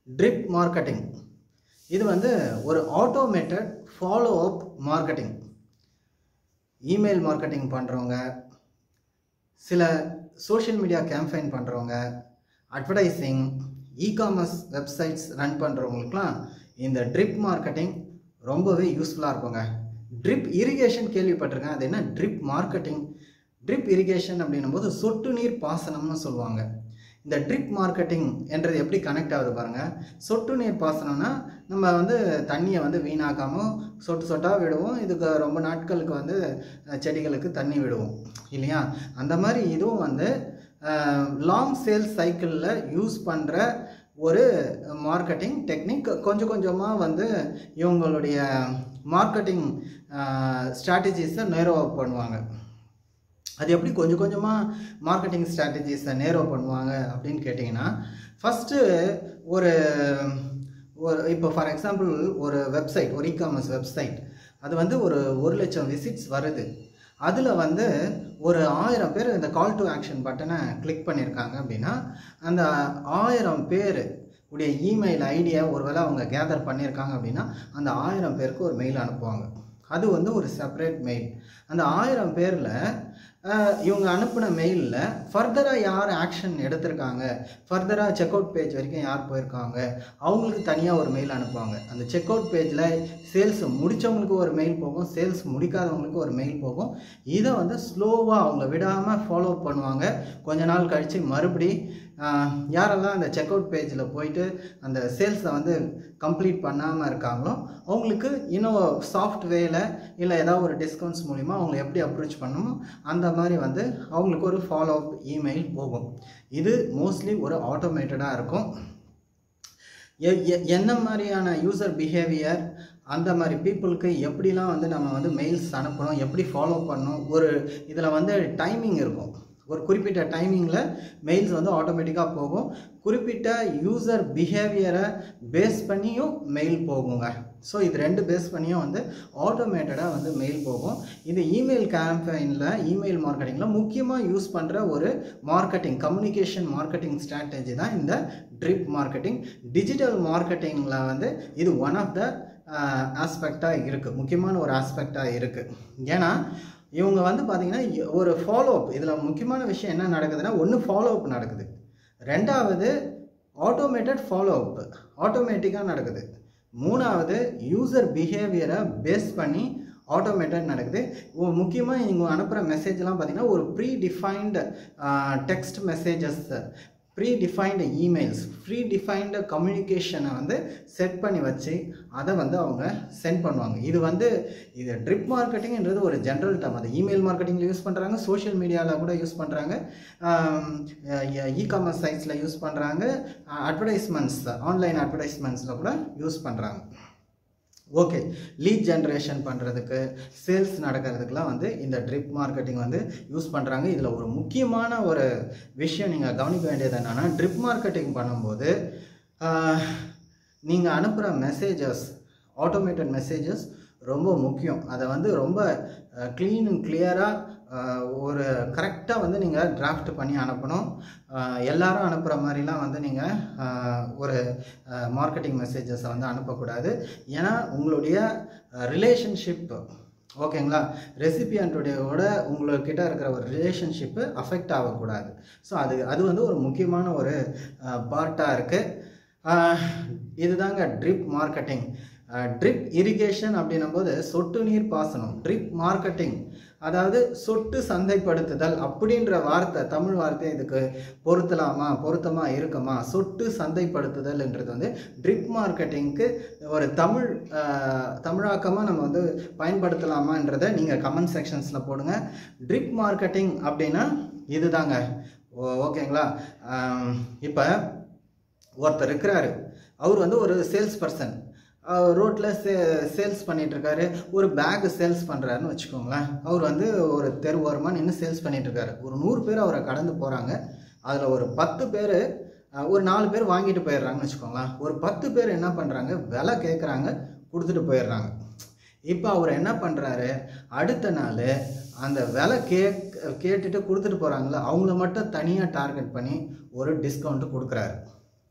trip marketing இது வந்து ஒரு automated follow up marketing email marketing பண்ணுறவங்க சில சோஷியல் மீடியா கேம்பெயின் பண்ணுறவங்க advertising e commerce websites run பண்ணுறவங்களுக்குலாம் இந்த ட்ரிப் மார்க்கெட்டிங் ரொம்பவே யூஸ்ஃபுல்லாக இருக்குங்க ட்ரிப் இரிகேஷன் கேள்விப்பட்டிருக்கேன் அது என்ன ட்ரிப் மார்க்கெட்டிங் ட்ரிப் இரிகேஷன் அப்படின்னும் போது சொட்டு நீர் பாசனம்னு சொல்லுவாங்க இந்த ட்ரிப் மார்க்கெட்டிங் என்றது எப்படி கனெக்ட் ஆகுது பாருங்கள் சொட்டு நீர் பாசனம்னா நம்ம வந்து தண்ணியை வந்து வீணாக்காமல் சொட்டு சொட்டாக விடுவோம் இதுக்கு ரொம்ப நாட்களுக்கு வந்து அஹ், செடிகளுக்கு தண்ணி விடுவோம் இல்லையா அந்த மாதிரி இதுவும் வந்து லாங் சேல்ஸ் சைக்கிளில் யூஸ் பண்ணுற ஒரு மார்க்கெட்டிங் டெக்னிக் கொஞ்சம் கொஞ்சமாக வந்து இவங்களுடைய மார்க்கெட்டிங் ஸ்ட்ராட்டஜிஸை நேரோ பண்ணுவாங்க அது எப்படி கொஞ்சம் கொஞ்சமாக மார்க்கெட்டிங் ஸ்ட்ராட்டஜிஸை நேரோ பண்ணுவாங்க அப்படின்னு கேட்டிங்கன்னா ஃபஸ்ட்டு ஒரு ஒரு இப்போ ஃபார் எக்ஸாம்பிள் ஒரு வெப்சைட் ஒரு இ காமர்ஸ் வெப்சைட் அது வந்து ஒரு ஒரு லட்சம் விசிட்ஸ் வருது அதில் வந்து ஒரு ஆயிரம் பேர் இந்த கால் டு ஆக்ஷன் பட்டனை கிளிக் பண்ணியிருக்காங்க அப்படின்னா அந்த ஆயிரம் பேர் உடைய இமெயில் ஐடியை ஒருவேளை அவங்க கேதர் பண்ணியிருக்காங்க அப்படின்னா அந்த ஆயிரம் பேருக்கு ஒரு மெயில் அனுப்புவாங்க அது வந்து ஒரு செப்பரேட் மெயில் அந்த ஆயிரம் பேரில் இவங்க அனுப்பின மெயிலில் ஃபர்தராக யார் ஆக்ஷன் எடுத்திருக்காங்க ஃபர்தராக செக் அவுட் பேஜ் வரைக்கும் யார் போயிருக்காங்க அவங்களுக்கு தனியாக ஒரு மெயில் அனுப்புவாங்க அந்த செக் அவுட் பேஜில் சேல்ஸ் முடித்தவங்களுக்கு ஒரு மெயில் போகும் சேல்ஸ் முடிக்காதவங்களுக்கு ஒரு மெயில் போகும் இதை வந்து ஸ்லோவாக அவங்க விடாமல் ஃபாலோ பண்ணுவாங்க கொஞ்ச நாள் கழித்து மறுபடி ஆஹ், யாரெல்லாம் அந்த செக் அவுட் பேஜில் போயிட்டு அந்த சேல்ஸை வந்து கம்ப்ளீட் பண்ணாமல் இருக்காங்களோ அவங்களுக்கு இன்னும் சாஃப்ட் வேல இல்லை ஏதாவது ஒரு டிஸ்கவுண்ட்ஸ் மூலிமா அவங்களை எப்படி அப்ரோச் பண்ணணுமோ அந்த மாதிரி வந்து அவங்களுக்கு ஒரு ஃபாலோ அப் இமெயில் போகும் இது மோஸ்ட்லி ஒரு ஆட்டோமேட்டடாக இருக்கும் எ- எ- என்ன மாதிரியான யூசர் பிஹேவியர் அந்த மாதிரி பீப்புளுக்கு எப்படிலாம் வந்து நம்ம வந்து மெயில்ஸ் அனுப்பணும் எப்படி ஃபாலோ பண்ணணும் ஒரு இதில் வந்து டைமிங் இருக்கும் ஒரு குறிப்பிட்ட டைமிங்கில் மெயில்ஸ் வந்து ஆட்டோமேட்டிக்காக போகும் குறிப்பிட்ட யூசர் பிஹேவியரை பேஸ் பண்ணியும் மெயில் போகுங்க ஸோ இது ரெண்டு பேஸ் பண்ணியும் வந்து ஆட்டோமேட்டடாக வந்து மெயில் போகும் இது இமெயில் கேம்பெயினில் இமெயில் மார்க்கெட்டிங்கில் முக்கியமாக யூஸ் பண்ணுற ஒரு மார்க்கெட்டிங் கம்யூனிகேஷன் மார்க்கெட்டிங் ஸ்ட்ராட்டஜி தான் இந்த ட்ரிப் மார்க்கெட்டிங் டிஜிட்டல் மார்க்கெட்டிங்கில் வந்து இது ஒன் ஆஃப் த ஆஸ்பெக்டாக இருக்குது முக்கியமான ஒரு ஆஸ்பெக்டாக இருக்குது ஏன்னா இவங்க வந்து பார்த்திங்கன்னா ஒரு ஃபாலோ அப் இதில் முக்கியமான விஷயம் என்ன நடக்குதுன்னா ஒன்று ஃபாலோ அப் நடக்குது ரெண்டாவது ஆட்டோமேட்டட் ஃபாலோ அப் ஆட்டோமேட்டிக்காக நடக்குது மூணாவது யூசர் பிஹேவியரை பேஸ் பண்ணி ஆட்டோமேட்டட் நடக்குது முக்கியமாக இவங்க அனுப்புகிற மெசேஜ்லாம் பார்த்தீங்கன்னா ஒரு predefined text messages predefined emails predefined கம்யூனிகேஷனை வந்து செட் பண்ணி வச்சு அதை வந்து அவங்க சென்ட் பண்ணுவாங்க இது வந்து இது ட்ரிப் மார்க்கெட்டிங்ன்றது ஒரு ஜென்ரல் டேம் அது இமெயில் மார்க்கெட்டிங்கில் யூஸ் பண்ணுறாங்க சோஷியல் மீடியாவில் கூட யூஸ் பண்ணுறாங்க இ காமர்ஸ் சைட்ஸில் யூஸ் பண்ணுறாங்க அட்வர்டைஸ்மெண்ட்ஸ் ஆன்லைன் அட்வர்டைஸ்மெண்ட்ஸில் கூட யூஸ் பண்ணுறாங்க ஓகே லீட் ஜென்ரேஷன் பண்ணுறதுக்கு சேல்ஸ் நடக்கிறதுக்குலாம் வந்து இந்த ட்ரிப் மார்க்கெட்டிங் வந்து யூஸ் பண்ணுறாங்க இதில் ஒரு முக்கியமான ஒரு விஷயம் நீங்கள் கவனிக்க வேண்டியது என்னென்னா ட்ரிப் மார்க்கெட்டிங் பண்ணும்போது நீங்கள் அனுப்புகிற மெசேஜஸ் ஆட்டோமேட்டட் மெசேஜஸ் ரொம்ப முக்கியம் அதை வந்து ரொம்ப க்ளீன் அண்ட் கிளியராக ஒரு கரெக்டாக வந்து நீங்கள் டிராஃப்ட் பண்ணி அனுப்பணும் அஹ், எல்லாரும் அனுப்புகிற மாதிரிலாம் வந்து நீங்கள் ஒரு மார்க்கெட்டிங் மெசேஜஸை வந்து அனுப்பக்கூடாது ஏன்னா உங்களுடைய ரிலேஷன்ஷிப் ஓகேங்களா ரெசிபியன்ட்டுடையோட உங்கள்கிட்ட இருக்கிற ஒரு ரிலேஷன்ஷிப்பு அஃபெக்ட் ஆகக்கூடாது ஸோ அது அது வந்து ஒரு முக்கியமான ஒரு பார்ட்டாக இருக்குது இதுதாங்க ட்ரிப் மார்க்கெட்டிங் ட்ரிப் இரிகேஷன் அப்படின்னும் போது சொட்டு நீர் பாசனம் ட்ரிப் மார்க்கெட்டிங் அதாவது சொட்டு சந்தைப்படுத்துதல் அப்படின்ற வார்த்தை தமிழ் வார்த்தை இதுக்கு பொருத்தலாமா பொருத்தமா இருக்குமா சொட்டு சந்தைப்படுத்துதல்ன்றது வந்து ட்ரிப் மார்க்கெட்டிங்க்கு ஒரு தமிழ் ஆஹ், தமிழாக்கமாக நம்ம வந்து பயன்படுத்தலாமான்றதை நீங்கள் கமெண்ட் செக்ஷன்ஸில் போடுங்க ட்ரிப் மார்க்கெட்டிங் அப்படின்னா இதுதாங்க ஓ ஓகேங்களா இப்போ ஒருத்தர் இருக்கிறாரு அவர் வந்து ஒரு சேல்ஸ் பர்சன் ரோட்டில் சே சேல்ஸ் பண்ணிகிட்ருக்காரு ஒரு பேக் சேல்ஸ் பண்ணுறாருன்னு வச்சுக்கோங்களேன் அவர் வந்து ஒரு தெரு ஓரமாக நின்று சேல்ஸ் பண்ணிகிட்ருக்காரு ஒரு நூறு பேர் அவரை கடந்து போகிறாங்க அதில் ஒரு பத்து பேர் ஒரு நாலு பேர் வாங்கிட்டு போயிடுறாங்கன்னு வச்சுக்கோங்களேன் ஒரு பத்து பேர் என்ன பண்ணுறாங்க விலை கேட்குறாங்க கொடுத்துட்டு போயிடுறாங்க இப்போ அவர் என்ன பண்ணுறாரு அடுத்த நாள் அந்த விலை கேக் கேட்டுட்டு கொடுத்துட்டு போகிறாங்களே அவங்கள மட்டும் தனியாக டார்கெட் பண்ணி ஒரு டிஸ்கவுண்ட்டு கொடுக்குறாரு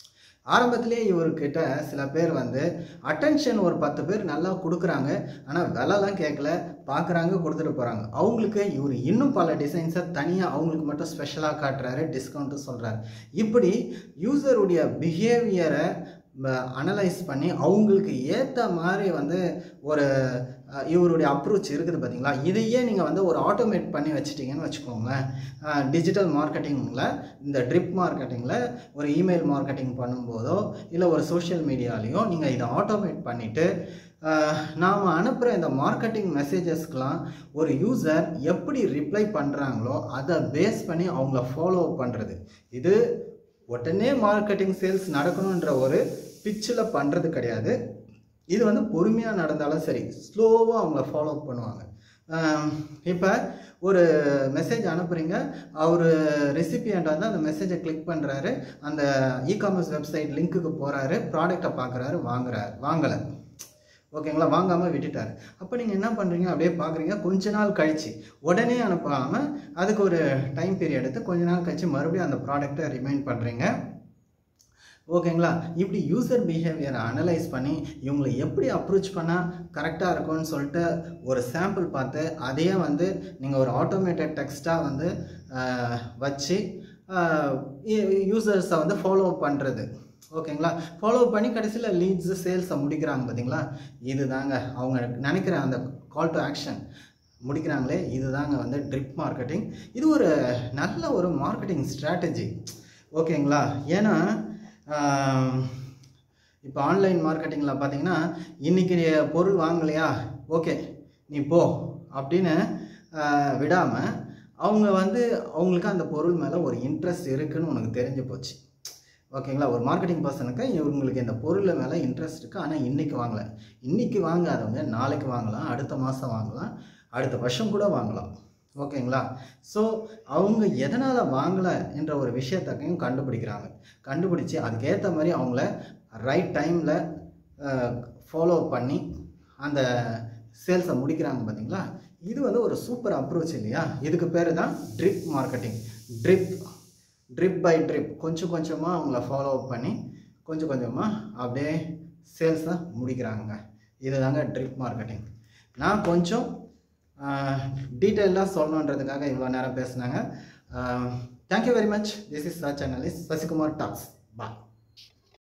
ஆரம்பத்திலே இவர்கிட்ட சில பேர் வந்து அட்டென்ஷன் ஒரு பத்து பேர் நல்லா கொடுக்குறாங்க ஆனால் விலைலாம் கேட்கல பார்க்குறாங்க கொடுத்துட்டு போகிறாங்க அவங்களுக்கு இவர் இன்னும் பல டிசைன்ஸை தனியாக அவங்களுக்கு மட்டும் ஸ்பெஷலாக காட்டுறாரு டிஸ்கவுண்ட்டு சொல்கிறாரு இப்படி யூசருடைய பிஹேவியரை அனலைஸ் பண்ணி அவங்களுக்கு ஏற்ற மாதிரி வந்து ஒரு அஹ், இவருடைய அப்ரோச் இருக்குது பார்த்தீங்களா இதையே நீங்கள் வந்து ஒரு ஆட்டோமேட் பண்ணி வச்சிட்டிங்கன்னு வச்சுக்கோங்களேன் டிஜிட்டல் மார்க்கெட்டிங்கில் இந்த ட்ரிப் மார்க்கெட்டிங்கில் ஒரு இமெயில் மார்க்கெட்டிங் பண்ணும்போதோ இல்லை ஒரு சோஷியல் மீடியாலேயோ நீங்கள் இதை ஆட்டோமேட் பண்ணிவிட்டு நாம் அனுப்புகிற இந்த மார்க்கெட்டிங் மெசேஜஸ்க்கெலாம் ஒரு யூசர் எப்படி ரிப்ளை பண்ணுறாங்களோ அதை பேஸ் பண்ணி அவங்கள ஃபாலோ பண்ணுறது இது உடனே மார்க்கெட்டிங் சேல்ஸ் நடக்கணுன்ற ஒரு பிச்சில் பண்ணுறது கிடையாது இது வந்து பொறுமையாக நடந்தாலும் சரி ஸ்லோவாக அவங்கள ஃபாலோ பண்ணுவாங்க இப்போ ஒரு மெசேஜ் அனுப்புகிறீங்க அவர் ரெசிபியண்ட் வந்து அந்த மெசேஜை கிளிக் பண்ணுறாரு அந்த இ காமர்ஸ் வெப்சைட் லிங்க்குக்கு போகிறாரு ப்ராடக்டை பார்க்குறாரு வாங்குறாரு வாங்கலை ஓகேங்களா வாங்காமல் விட்டுட்டாரு அப்போ நீங்கள் என்ன பண்ணுறீங்க அப்படியே பார்க்குறீங்க கொஞ்ச நாள் கழிச்சு உடனே அனுப்பாமல் அதுக்கு ஒரு டைம் பீரியட் எடுத்து கொஞ்ச நாள் கழிச்சு மறுபடியும் அந்த ப்ராடக்ட்டை ரிமைண்ட் பண்ணுறீங்க ஓகேங்களா இப்படி யூசர் பிஹேவியரை அனலைஸ் பண்ணி இவங்களை எப்படி அப்ரோச் பண்ணால் கரெக்டாக இருக்கும்னு சொல்லிட்டு ஒரு சாம்பிள் பார்த்து அதையே வந்து நீங்கள் ஒரு ஆட்டோமேட்டட் டெக்ஸ்ட்டாக வந்து ஆஹ், வச்சு யூசர்ஸை வந்து ஃபாலோ பண்ணுறது ஓகேங்களா ஃபாலோ பண்ணி கடைசியில் லீட்ஸு சேல்ஸை முடிக்கிறாங்க பார்த்தீங்களா இதுதாங்க அவங்க நினைக்கிற அந்த கால் டு ஆக்ஷன் முடிக்கிறாங்களே இதுதாங்க வந்து ட்ரிப் மார்க்கெட்டிங் இது ஒரு நல்ல ஒரு மார்க்கெட்டிங் ஸ்ட்ராட்டஜி ஓகேங்களா ஏன்னா இப்போ ஆன்லைன் மார்க்கெட்டிங்கில் பார்த்தீங்கன்னா இன்றைக்கி பொருள் வாங்கலையா ஓகே நீ போ அப்படின்னு விடாமல் அவங்க வந்து அவங்களுக்கு அந்த பொருள் மேலே ஒரு இன்ட்ரெஸ்ட் இருக்குன்னு உனக்கு தெரிஞ்சு போச்சு ஓகேங்களா ஒரு மார்க்கெட்டிங் பர்சனுக்கு இவங்களுக்கு இந்த பொருள் மேலே இன்ட்ரெஸ்ட் இருக்குது ஆனால் இன்றைக்கி வாங்கலை இன்றைக்கி வாங்காதவங்க நாளைக்கு வாங்கலாம் அடுத்த மாதம் வாங்கலாம் அடுத்த வருஷம் கூட வாங்கலாம் ஓகேங்களா ஸோ அவங்க எதனால் வாங்கலை என்ற ஒரு விஷயத்தையும் கண்டுபிடிக்கிறாங்க கண்டுபிடிச்சி அதுக்கேற்ற மாதிரி அவங்கள ரைட் டைமில் ஃபாலோ பண்ணி அந்த சேல்ஸை முடிக்கிறாங்க பார்த்தீங்களா இது வந்து ஒரு சூப்பர் அப்ரோச் இல்லையா இதுக்கு பேர் தான் drip marketing drip drip by drip கொஞ்சம் கொஞ்சமாக அவங்கள ஃபாலோ பண்ணி கொஞ்சம் கொஞ்சமாக அப்படியே சேல்ஸை முடிக்கிறாங்க இதுதாங்க ட்ரிப் மார்க்கெட்டிங் நான் கொஞ்சம் டீட்டெயிலாக சொல்லணுன்றதுக்காக இவ்வளோ நேரம் பேசுனாங்க thank you very much this is such analyst Sasikumar tax